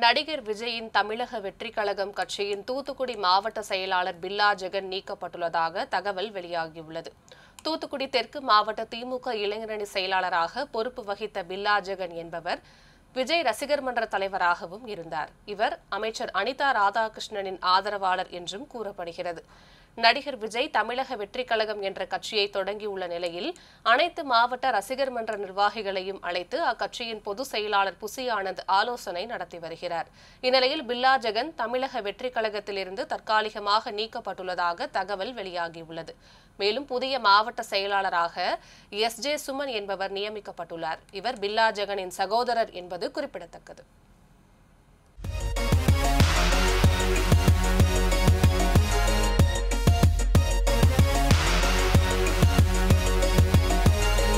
நடிகர் விஜயின் தமிழக வெற்றிக் கழகம் கட்சியின் தூத்துக்குடி மாவட்ட செயலாளர் பில்லா ஜெகன் நீக்கப்பட்டுள்ளதாக தகவல் வெளியாகியுள்ளது தூத்துக்குடி தெற்கு மாவட்ட திமுக இளைஞரணி செயலாளராக பொறுப்பு வகித்த பில்லா ஜெகன் என்பவர் விஜய் ரசிகர் மன்ற தலைவராகவும் இருந்தார் இவர் அமைச்சர் அனிதா ராதாகிருஷ்ணனின் ஆதரவாளர் என்றும் கூறப்படுகிறது நடிகர் விஜய் தமிழக வெற்றிக் கழகம் என்ற கட்சியை தொடங்கியுள்ள நிலையில் அனைத்து மாவட்ட ரசிகர் மன்ற நிர்வாகிகளையும் அழைத்து அக்கட்சியின் பொதுச் செயலாளர் புசி ஆனந்த் ஆலோசனை நடத்தி வருகிறார் இந்நிலையில் பில்லா ஜெகன் தமிழக வெற்றிக் கழகத்திலிருந்து தற்காலிகமாக நீக்கப்பட்டுள்ளதாக தகவல் வெளியாகியுள்ளது மேலும் புதிய மாவட்ட செயலாளராக எஸ் ஜே சுமன் என்பவர் நியமிக்கப்பட்டுள்ளார் இவர் பில்லா ஜெகனின் சகோதரர் என்பது குறிப்பிடத்தக்கது